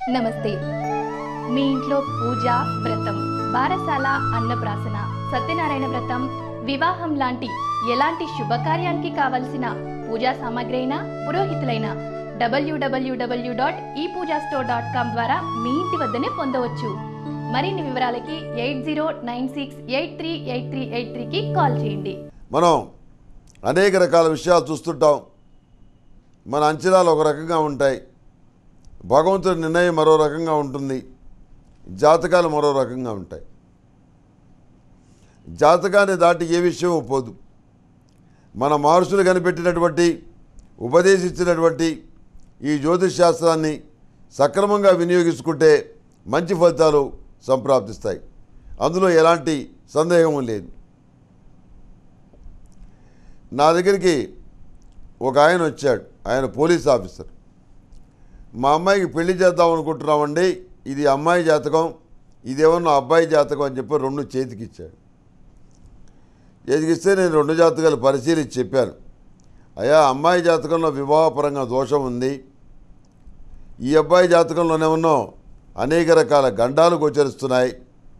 నమస్తే మీ ఇంట్లో పూజ వ్రతం బారసాల అన్నప్రాసన సత్యనారాయణ వ్రతం వివాహం లాంటి ఎలాంటి శుభకార్యానికి కావలసిన పూజా సామాగ్రి అయినా పురోహితులైన డబ్ల్యూడబ్ల్యూడబ్ల్యూ డాట్ ఈ పూజా స్టోర్ డాట్ కామ్ ద్వారా మీ ఇంటి వద్దనే పొందవచ్చు మరిన్ని వివరాలకి eight zero nine six eight three eight three eight త్రీకి కాల్ చేయండి మనం అనేక రకాల విషయాలు చూస్తుంటాం మన అంచనాలు ఒక రకంగా ఉంటాయి భగవంతుడి నిర్ణయం మరో రకంగా ఉంటుంది జాతకాలు మరో రకంగా ఉంటాయి జాతకాన్ని దాటి ఏ విషయం పోదు మన మహర్షులు కనిపెట్టినటువంటి ఉపదేశించినటువంటి ఈ జ్యోతిష్ శాస్త్రాన్ని సక్రమంగా వినియోగించుకుంటే మంచి ఫలితాలు సంప్రాప్తిస్తాయి అందులో ఎలాంటి సందేహం లేదు నా దగ్గరికి ఒక ఆయన వచ్చాడు ఆయన పోలీస్ ఆఫీసర్ మా అమ్మాయికి పెళ్లి చేద్దాం అనుకుంటున్నామండి ఇది అమ్మాయి జాతకం ఇదేమన్నా అబ్బాయి జాతకం అని చెప్పి రెండు చేతికి ఇచ్చాడు చేతికిస్తే నేను రెండు జాతకాలు పరిశీలించి చెప్పాను అయ్యా అమ్మాయి జాతకంలో వివాహపరంగా దోషం ఉంది ఈ అబ్బాయి జాతకంలోనేమన్నో అనేక రకాల గండాలు గోచరిస్తున్నాయి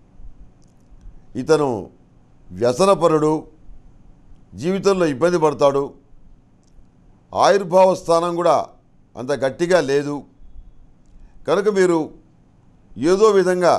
ఇతను వ్యసనపరుడు జీవితంలో ఇబ్బంది పడతాడు ఆయుర్భావ స్థానం కూడా అంత గట్టిగా లేదు కనుక మీరు ఏదో విధంగా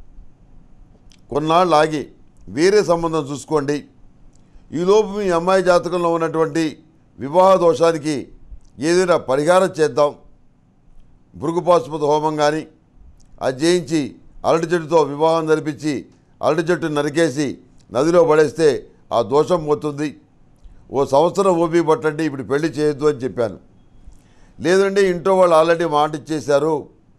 కొన్నాళ్ళు ఆగి వేరే సంబంధం చూసుకోండి ఈలోపు మీ అమ్మాయి జాతకంలో ఉన్నటువంటి వివాహ దోషానికి ఏదైనా పరిహారం చేద్దాం భృగుపాశుపత హోమం కానీ అది చేయించి అరటి చెట్టుతో వివాహం జరిపించి అరటి చెట్టు నరికేసి నదిలో పడేస్తే ఆ దోషం పోతుంది ఓ సంవత్సరం ఓపి పట్టండి ఇప్పుడు పెళ్లి చేయొద్దు అని చెప్పాను లేదండి ఇంట్లో వాళ్ళు ఆల్రెడీ మాట ఇచ్చేశారు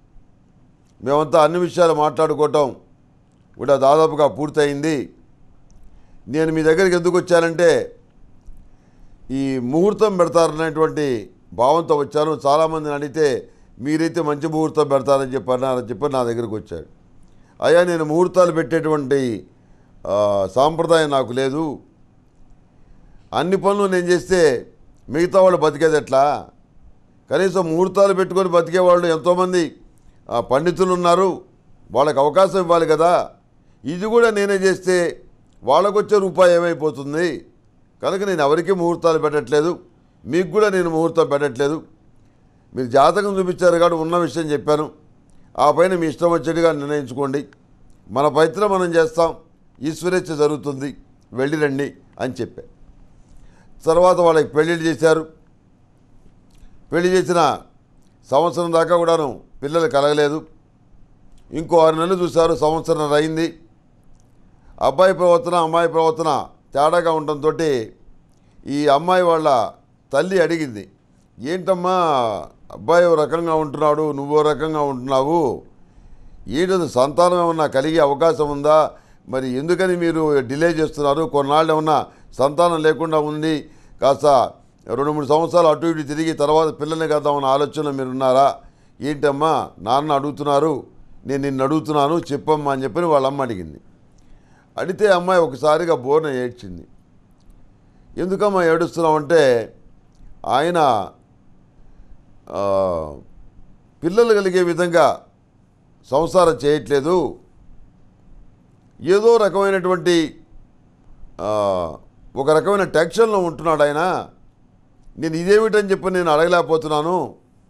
మేమంతా అన్ని విషయాలు మాట్లాడుకోవటం కూడా దాదాపుగా పూర్తయింది నేను మీ దగ్గరికి ఎందుకు వచ్చానంటే ఈ ముహూర్తం పెడతారనేటువంటి భావంతో వచ్చాను చాలామందిని అడిగితే మీరైతే మంచి ముహూర్తం పెడతారని చెప్పి అన్నారని చెప్పి నా దగ్గరికి వచ్చాడు అయ్యా నేను ముహూర్తాలు పెట్టేటువంటి ఆ, సాంప్రదాయం నాకు లేదు అన్ని పనులు నేను చేస్తే మిగతా వాళ్ళు బతికేది ఎట్లా కనీసం ముహూర్తాలు పెట్టుకొని బతికేవాళ్ళు ఎంతోమంది ఆ, పండితులు ఉన్నారు వాళ్ళకి అవకాశం ఇవ్వాలి కదా ఇది కూడా నేనే చేస్తే వాళ్ళకు వచ్చే రూపాయి ఏమైపోతుంది కనుక నేను ఎవరికీ ముహూర్తాలు పెట్టట్లేదు మీకు కూడా నేను ముహూర్తం పెట్టట్లేదు మీరు జాతకం చూపించారు కాబట్టి ఉన్న విషయం చెప్పాను ఆ పైన మీ ఇష్టం వచ్చేట్టుగా నిర్ణయించుకోండి మన ప్రయత్నం మనం చేస్తాం ఈశ్వరేచ్ఛ జరుగుతుంది వెళ్ళి రండి అని చెప్పా తర్వాత వాళ్ళకి పెళ్ళిళ్ళు చేశారు పెళ్లి చేసిన సంవత్సరం దాకా కూడాను పిల్లలు కలగలేదు ఇంకో ఆరు నెలలు చూశారు సంవత్సరం అయింది అబ్బాయి ప్రవర్తన అమ్మాయి ప్రవర్తన తేడాగా ఉండటంతో ఈ అమ్మాయి వాళ్ళ తల్లి అడిగింది ఏంటమ్మా అబ్బాయి ఓ రకంగా ఉంటున్నాడు నువ్వో రకంగా ఉంటున్నావు ఏంటది సంతానం ఏమన్నా కలిగే అవకాశం ఉందా మరి ఎందుకని మీరు డిలే చేస్తున్నారు కొన్నాళ్ళు ఏమన్నా సంతానం లేకుండా ఉంది కాస్త రెండు మూడు సంవత్సరాలు అటు ఇటు తిరిగి తర్వాత పిల్లల్ని కద్దామన్న ఆలోచనలో మీరు ఉన్నారా ఏంటమ్మా నాన్న అడుగుతున్నారు నేను నిన్ను అడుగుతున్నాను చెప్పమ్మా అని చెప్పని వాళ్ళ అమ్మ అడిగింది అడిగితే అమ్మాయి ఒకసారిగా బోర్న ఏడ్చింది ఎందుకమ్మా ఏడుస్తున్నామంటే ఆయన ఆ, పిల్లలు కలిగే విధంగా సంసారం చేయట్లేదు ఏదో రకమైనటువంటి ఆ, ఒక రకమైన టెన్షన్లో ఉంటున్నాడు ఆయన నేను ఇదేమిటని చెప్పి నేను అడగలేకపోతున్నాను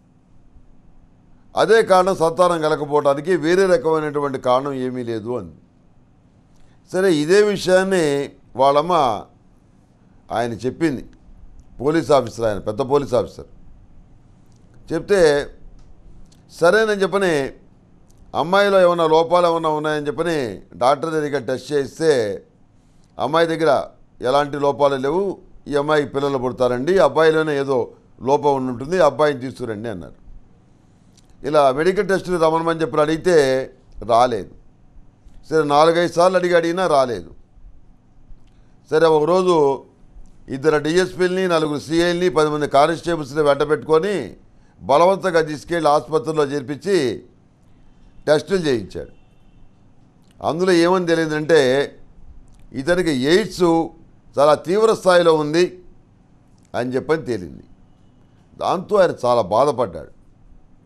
అదే కారణం సంతానం కలకపోవడానికి వేరే రకమైనటువంటి కారణం ఏమీ లేదు అని సరే ఇదే విషయాన్ని వాళ్ళమ్మ ఆయన చెప్పింది పోలీస్ ఆఫీసర్ ఆయన పెద్ద పోలీస్ ఆఫీసర్ చెప్తే సరేనని చెప్పని అమ్మాయిలో ఏమైనా లోపాలు ఏమైనా ఉన్నాయని చెప్పని డాక్టర్ దగ్గర టెస్ట్ చేస్తే అమ్మాయి దగ్గర ఎలాంటి లోపాలు లేవు ఈ అమ్మాయికి పిల్లలు పుడతారండి ఈ అబ్బాయిలోనే ఏదో లోపం ఉండి ఉంటుంది ఈ అబ్బాయిని తీసుకురండి అన్నారు ఇలా మెడికల్ టెస్టులు రమ్మని చెప్పి అడిగితే రాలేదు సరే నాలుగైదు సార్లు అడిగి అడిగినా రాలేదు సరే ఒకరోజు ఇద్దరు డిఎస్పీలని నలుగురు సిఐల్ని పది మంది కానిస్టేబుల్స్ని వెంటబెట్టుకొని బలవంతంగా తీసుకెళ్ళి ఆసుపత్రిలో చేర్పించి టెస్టులు చేయించాడు అందులో ఏమని తెలియదంటే ఇతనికి ఎయిడ్స్ చాలా తీవ్ర స్థాయిలో ఉంది అని చెప్పని తేలింది దాంతో ఆయన చాలా బాధపడ్డాడు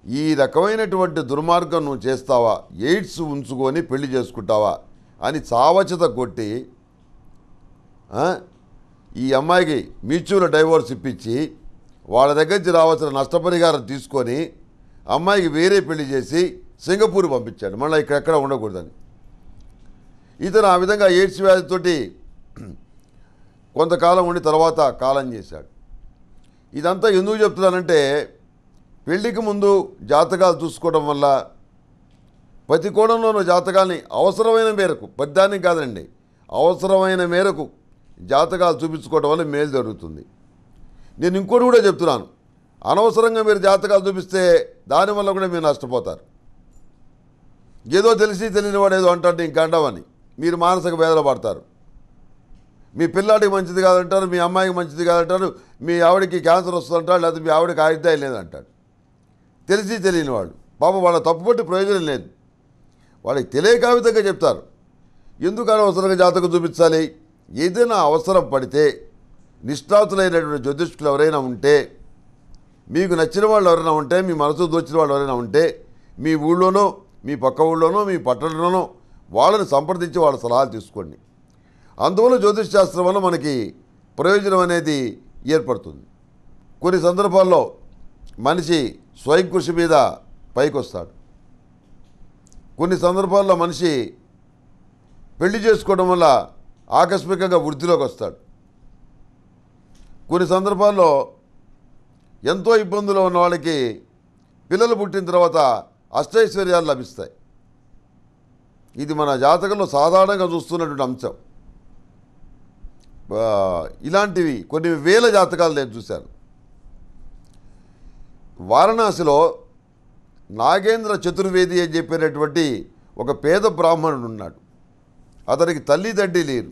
ఈ రకమైనటువంటి దుర్మార్గం నువ్వు చేస్తావా ఎయిడ్స్ ఉంచుకొని పెళ్లి చేసుకుంటావా అని చావచిత కొట్టి ఆ, ఈ అమ్మాయికి మ్యూచువల్ డైవోర్స్ ఇప్పించి వాళ్ళ దగ్గర నుంచి రావాల్సిన నష్టపరిహారం తీసుకొని అమ్మాయికి వేరే పెళ్లి చేసి సింగపూర్ పంపించాడు మళ్ళీ ఇక్కడెక్కడ ఉండకూడదని ఇతను ఆ విధంగా ఎయిడ్స్ వ్యాధితోటి కొంతకాలం ఉండి తర్వాత కాలం చేశాడు ఇదంతా ఎందుకు చెప్తున్నానంటే పెళ్లికి ముందు జాతకాలు చూసుకోవడం వల్ల ప్రతి కోణంలోనూ జాతకాల్ని అవసరమైన మేరకు పద్దానికి కాదండి అవసరమైన మేరకు జాతకాలు చూపించుకోవడం వల్ల మేలు జరుగుతుంది నేను ఇంకోటి కూడా చెప్తున్నాను అనవసరంగా మీరు జాతకాలు చూపిస్తే దానివల్ల కూడా మీరు నష్టపోతారు ఏదో తెలిసి తెలియని వాడు ఏదో అంటాడు నీకు గండమని మీరు మానసిక వేదన పడతారు మీ పిల్లాడికి మంచిది కాదంటారు మీ అమ్మాయికి మంచిది కాదంటారు మీ ఆవిడకి క్యాన్సర్ వస్తుందంటారు లేకపోతే మీ ఆవిడకి ఆయుర్దాయం లేదంటాడు తెలిసి తెలియని వాడు పాపం వాళ్ళ తప్పుపట్టి ప్రయోజనం లేదు వాళ్ళకి తెలియక ఆ విధంగా చెప్తారు ఎందుకు అనవసరంగా జాతకం చూపించాలి ఏదైనా అవసరం పడితే నిష్ఠాతులైనటువంటి జ్యోతిష్కులు ఎవరైనా ఉంటే మీకు నచ్చిన వాళ్ళు ఎవరైనా ఉంటే మీ మనసు దోచిన వాళ్ళు ఎవరైనా ఉంటే మీ ఊళ్ళోనో మీ పక్క ఊళ్ళోనో మీ పట్టణంలోనో వాళ్ళని సంప్రదించి వాళ్ళ సలహాలు తీసుకోండి అందువల్ల జ్యోతిష్ శాస్త్రం వల్ల మనకి ప్రయోజనం అనేది ఏర్పడుతుంది కొన్ని సందర్భాల్లో మనిషి స్వయం కృషి మీద పైకి వస్తాడు కొన్ని సందర్భాల్లో మనిషి పెళ్లి చేసుకోవడం వల్ల ఆకస్మికంగా వృద్ధిలోకి వస్తాడు కొన్ని సందర్భాల్లో ఎంతో ఇబ్బందులు ఉన్న వాళ్ళకి పిల్లలు పుట్టిన తర్వాత అష్టైశ్వర్యాలు లభిస్తాయి ఇది మన జాతకంలో సాధారణంగా చూస్తున్నటువంటి అంశం ఆ, ఇలాంటివి కొన్ని వేల జాతకాలు నేను చూశాను వారణాసిలో నాగేంద్ర చతుర్వేది అని చెప్పినటువంటి ఒక పేద బ్రాహ్మణుడు ఉన్నాడు అతనికి తల్లి తండ్రి లేరు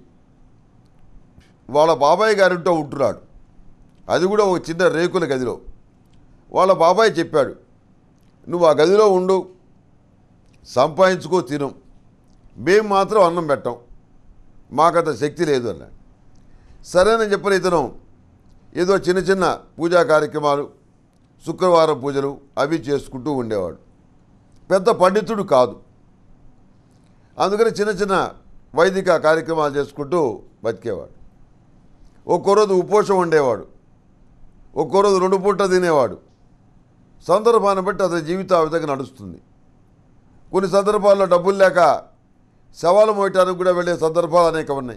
వాళ్ళ బాబాయ్ గారింటో ఉంటున్నాడు అది కూడా ఒక చిన్న రేకుల గదిలో వాళ్ళ బాబాయ్ చెప్పాడు నువ్వు ఆ గదిలో ఉండు సంపాదించుకో తిను మేము మాత్రం అన్నం పెట్టాం మాకంత శక్తి లేదు అన్నాడు సరేనని చెప్పిన ఇతను ఏదో చిన్న చిన్న పూజా కార్యక్రమాలు శుక్రవారం పూజలు అవి చేసుకుంటూ ఉండేవాడు పెద్ద పండితుడు కాదు అందుకని చిన్న చిన్న వైదిక కార్యక్రమాలు చేసుకుంటూ బతికేవాడు ఒక్కో రోజు ఉపోషం ఉండేవాడు ఒక్కో రోజు రెండు పూట తినేవాడు సందర్భాన్ని బట్టి అతని జీవితం ఆ విధంగా నడుస్తుంది కొన్ని సందర్భాల్లో డబ్బులు లేక శవాలు మోయటానికి కూడా వెళ్ళే సందర్భాలు అనేక ఉన్నాయి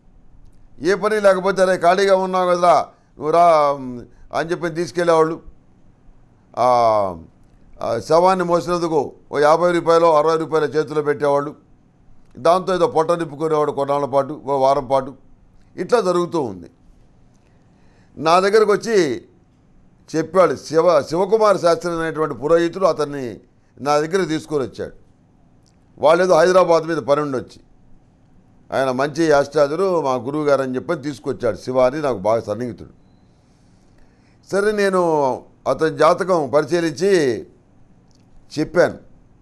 ఏ పని లేకపోతే అరే ఖాళీగా ఉన్నావు కదా నువ్వు రా అని చెప్పి తీసుకెళ్ళేవాళ్ళు ఆ, ఆ శవాన్ని మోసినందుకు ఓ యాభై రూపాయలు అరవై రూపాయల చేతిలో పెట్టేవాళ్ళు దాంతో ఏదో పొట్ట నింపుకునేవాడు కొన్నాళ్ళ పాటు ఓ వారం పాటు ఇట్లా జరుగుతూ ఉంది నా దగ్గరకు వచ్చి చెప్పాడు శివ శివకుమార్ శాస్త్రి అనేటువంటి పురోహితుడు అతన్ని నా దగ్గర తీసుకొని వచ్చాడు వాళ్ళు ఏదో హైదరాబాద్ మీద పని ఉండొచ్చి ఆయన మంచి యాస్ట్రాజరు మా గురువు గారు అని చెప్పని తీసుకొచ్చాడు శివ అని నాకు బాగా సన్నిహితుడు సరే నేను అతని జాతకం పరిశీలించి చెప్పాను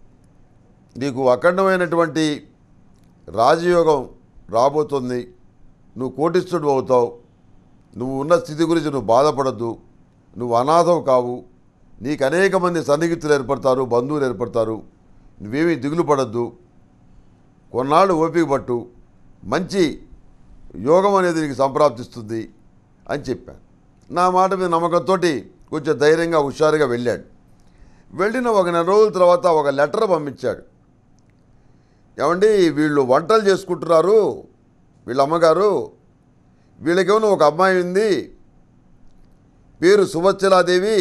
నీకు అఖండమైనటువంటి రాజయోగం రాబోతుంది నువ్వు కోటిస్తుడు అవుతావు నువ్వు ఉన్న స్థితి గురించి నువ్వు బాధపడద్దు నువ్వు అనాథం కావు నీకు అనేక మంది సన్నిహితులు ఏర్పడతారు బంధువులు ఏర్పడతారు నువ్వేమీ దిగులు పడద్దు కొన్నాళ్ళు ఓపిక పట్టు మంచి యోగం అనేది నీకు సంప్రాప్తిస్తుంది అని చెప్పాను నా మాట మీద నమ్మకంతో కొంచెం ధైర్యంగా హుషారుగా వెళ్ళాడు వెళ్ళిన ఒక నెల రోజుల తర్వాత ఒక లెటర్ పంపించాడు ఏమండి వీళ్ళు వంటలు చేసుకుంటున్నారు వీళ్ళ అమ్మగారు వీళ్ళకేమో ఒక అమ్మాయి ఉంది పేరు సువత్సలాదేవి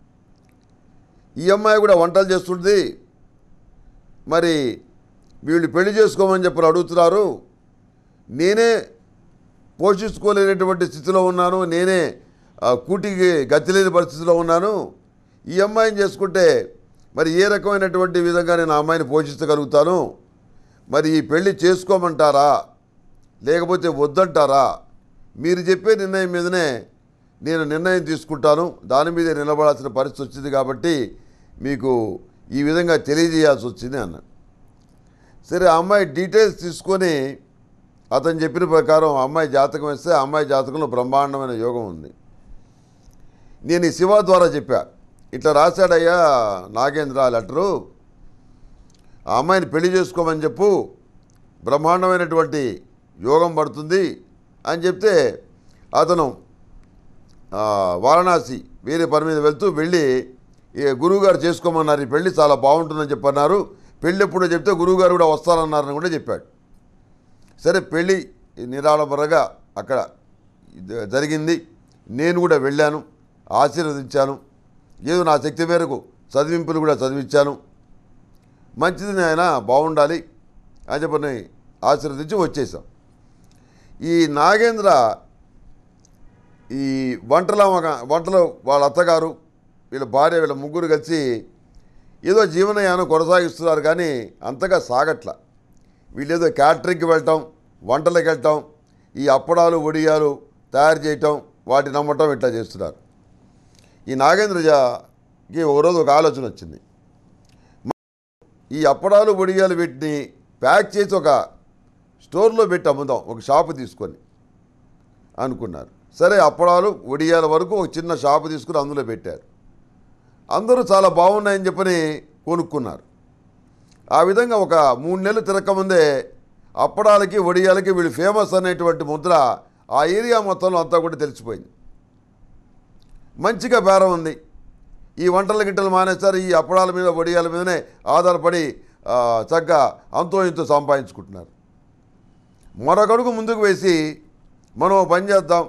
ఈ అమ్మాయి కూడా వంటలు చేస్తుంది మరి వీళ్ళు పెళ్లి చేసుకోమని చెప్పి అడుగుతున్నారు నేనే పోషించుకోలేనటువంటి స్థితిలో ఉన్నాను నేనే ఆ, కూటికి గతి లేని పరిస్థితిలో ఉన్నాను ఈ అమ్మాయిని చేసుకుంటే మరి ఏ రకమైనటువంటి విధంగా నేను ఆ అమ్మాయిని పోషించగలుగుతాను మరి ఈ పెళ్లి చేసుకోమంటారా లేకపోతే వద్దంటారా మీరు చెప్పే నిర్ణయం మీదనే నేను నిర్ణయం తీసుకుంటాను దాని మీదే నిలబడాల్సిన పరిస్థితి వచ్చింది కాబట్టి మీకు ఈ విధంగా తెలియజేయాల్సి వచ్చింది అన్నాను సరే ఆ అమ్మాయి డీటెయిల్స్ తీసుకొని అతను చెప్పిన ప్రకారం ఆ అమ్మాయి జాతకం వేస్తే ఆ అమ్మాయి జాతకంలో బ్రహ్మాండమైన యోగం ఉంది నేను ఈ శివ ద్వారా చెప్పా ఇట్లా రాశాడయ్యా నాగేంద్ర ఆ లెటరు ఆ అమ్మాయిని పెళ్లి చేసుకోమని చెప్పు బ్రహ్మాండమైనటువంటి యోగం పడుతుంది అని చెప్తే అతను ఆ, వారణాసి వేరే పని మీద వెళ్తూ వెళ్ళి ఈ గురువుగారు చేసుకోమన్నారు ఈ పెళ్లి చాలా బాగుంటుందని చెప్పన్నారు పెళ్ళి ఎప్పుడో చెప్తే గురువుగారు కూడా వస్తారన్నారని కూడా చెప్పాడు సరే పెళ్ళి నిరాడంబరగా అక్కడ ఇది జరిగింది నేను కూడా వెళ్ళాను ఆశీర్వదించాను ఏదో నా శక్తి మేరకు చదివింపులు కూడా చదివించాను మంచిది నాయన బాగుండాలి అని చెప్పని ఆశీర్వదించి వచ్చేసాం ఈ నాగేంద్ర ఈ వంటల వంటలో వాళ్ళ అత్తగారు వీళ్ళ భార్య వీళ్ళ ముగ్గురు కలిసి ఏదో జీవనయానం కొనసాగిస్తున్నారు కానీ అంతగా సాగట్ల వీళ్ళేదో క్యాటరింగ్కి వెళ్ళటం వంటలకు వెళ్ళటం ఈ అప్పడాలు వడియాలు తయారు చేయటం వాటి నమ్మటం ఇట్లా చేస్తున్నారు ఈ నాగేంద్రజకి ఒకరోజు ఒక ఆలోచన వచ్చింది ఈ అప్పడాలు వడియాలు వీటిని ప్యాక్ చేసి ఒక స్టోర్లో పెట్టి అమ్ముదాం ఒక షాపు తీసుకొని అనుకున్నారు సరే అప్పడాలు వడియాల వరకు ఒక చిన్న షాపు తీసుకుని అందులో పెట్టారు అందరూ చాలా బాగున్నాయని చెప్పని కొనుక్కున్నారు ఆ విధంగా ఒక మూడు నెలలు తిరగకముందే అప్పడాలకి వడియాలకి వీళ్ళు ఫేమస్ అనేటువంటి ముద్ర ఆ ఏరియా మొత్తంలో అంతా కూడా తెలిసిపోయింది మంచిగా బేరం ఉంది ఈ వంటల గిట్టలు మానేస్తారు ఈ అప్పడాల మీద వడియాల మీదనే ఆధారపడి ఆ, చక్కగా అంతో ఇంతో సంపాదించుకుంటున్నారు మరొకడుగు ముందుకు వేసి మనం ఓ పని చేద్దాం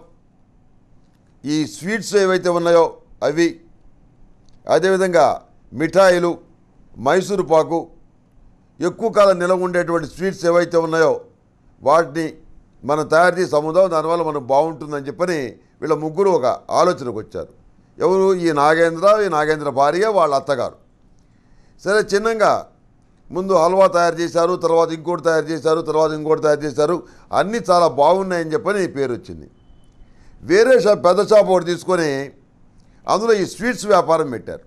ఈ స్వీట్స్ ఏవైతే ఉన్నాయో అవి అదేవిధంగా మిఠాయిలు మైసూరు పాకు ఎక్కువ కాలం నిలవ ఉండేటువంటి స్వీట్స్ ఏవైతే ఉన్నాయో వాటిని మనం తయారు చేసి అమ్ముదాం దానివల్ల మనకు బాగుంటుందని చెప్పని వీళ్ళ ముగ్గురు ఒక ఆలోచనకు వచ్చారు ఎవరు ఈ నాగేంద్ర ఈ నాగేంద్ర భార్య వాళ్ళ అత్తగారు సరే చిన్నగా ముందు హల్వా తయారు చేశారు తర్వాత ఇంకోటి తయారు చేశారు తర్వాత ఇంకోటి తయారు చేశారు అన్నీ చాలా బాగున్నాయని చెప్పని పేరు వచ్చింది వేరే షాప్ పెద్ద షాప్ ఒకటి తీసుకొని అందులో ఈ స్వీట్స్ వ్యాపారం పెట్టారు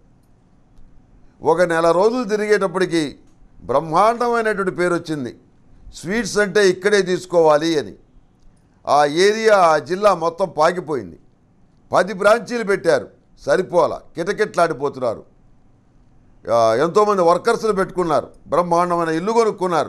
ఒక నెల రోజులు తిరిగేటప్పటికి బ్రహ్మాండమైనటువంటి పేరు వచ్చింది స్వీట్స్ అంటే ఇక్కడే తీసుకోవాలి అని ఆ ఏరియా ఆ జిల్లా మొత్తం పాకిపోయింది పది బ్రాంచీలు పెట్టారు సరిపోలా కిటకిట్లాడిపోతున్నారు ఆ, ఎంతోమంది వర్కర్స్లు పెట్టుకున్నారు బ్రహ్మాండమైన ఇల్లు కొనుక్కున్నారు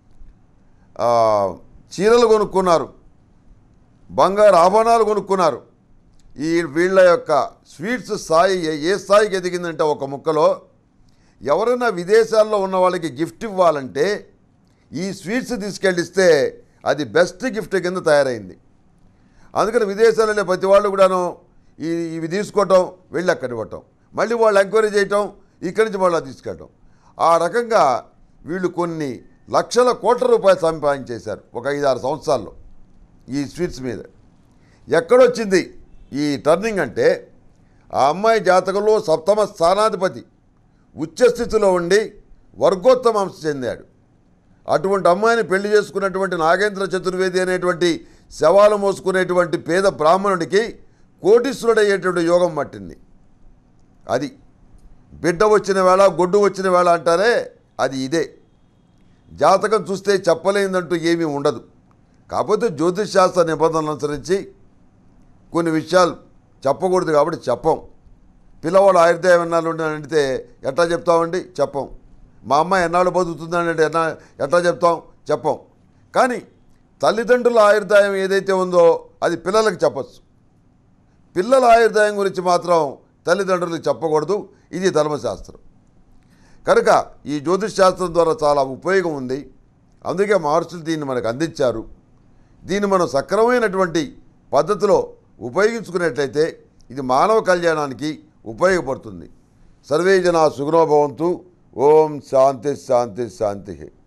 ఆ, చీరలు కొనుక్కున్నారు బంగారు ఆభరణాలు కొనుక్కున్నారు ఈ వీళ్ళ యొక్క స్వీట్స్ స్థాయి ఏ- ఏ స్థాయికి ఎదిగిందంటే ఒక ముక్కలో ఎవరైనా విదేశాల్లో ఉన్న వాళ్ళకి గిఫ్ట్ ఇవ్వాలంటే ఈ స్వీట్స్ తీసుకెళ్ళిస్తే అది బెస్ట్ గిఫ్ట్ కింద తయారైంది అందుకని విదేశాలలో ప్రతి వాళ్ళు కూడాను ఈ ఇవి తీసుకోవటం వెళ్ళి అక్కడ ఇవ్వటం మళ్ళీ వాళ్ళు ఎంక్వైరీ చేయటం ఇక్కడి నుంచి మళ్ళీ తీసుకెళ్ళటం ఆ రకంగా వీళ్ళు కొన్ని లక్షల కోట్ల రూపాయలు సంపాదించేశారు ఒక ఐదారు సంవత్సరాల్లో ఈ స్వీట్స్ మీద ఎక్కడొచ్చింది ఈ టర్నింగ్ అంటే ఆ అమ్మాయి జాతకంలో సప్తమ స్థానాధిపతి ఉచ్చస్థితిలో ఉండి వర్గోత్తమ అంశ చెందాడు అటువంటి అమ్మాయిని పెళ్లి చేసుకున్నటువంటి నాగేంద్ర చతుర్వేది అనేటువంటి శవాలు మోసుకునేటువంటి పేద బ్రాహ్మణుడికి కోటీశ్వరుడయ్యేటువంటి యోగం పట్టింది అది బిడ్డ వచ్చిన వేళ గొడ్డు వచ్చిన వేళ అంటారే అది ఇదే జాతకం చూస్తే చెప్పలేదంటూ ఏమీ ఉండదు కాకపోతే జ్యోతిష్ శాస్త్ర నిబంధనలు అనుసరించి కొన్ని విషయాలు చెప్పకూడదు కాబట్టి చెప్పం పిల్లవాడు ఆయుర్దాయం ఎన్నాళ్ళు ఉండి అడిగితే ఎట్లా చెప్తామండి చెప్పం మా అమ్మాయి ఎన్నాళ్ళు బతుకుతుందని అంటే ఎన్నా ఎట్లా చెప్తాం చెప్పం కానీ తల్లిదండ్రుల ఆయుర్దాయం ఏదైతే ఉందో అది పిల్లలకు చెప్పచ్చు పిల్లల ఆయుర్దాయం గురించి మాత్రం తల్లిదండ్రులకు చెప్పకూడదు ఇది ధర్మశాస్త్రం కనుక ఈ జ్యోతిష్ శాస్త్రం ద్వారా చాలా ఉపయోగం ఉంది అందుకే మహర్షులు దీన్ని మనకు అందించారు దీన్ని మనం సక్రమైనటువంటి పద్ధతిలో ఉపయోగించుకున్నట్లయితే ఇది మానవ కళ్యాణానికి ఉపయోగపడుతుంది సర్వే జనా సుగుణోభవంతు ఓం శాంతి శాంతి శాంతి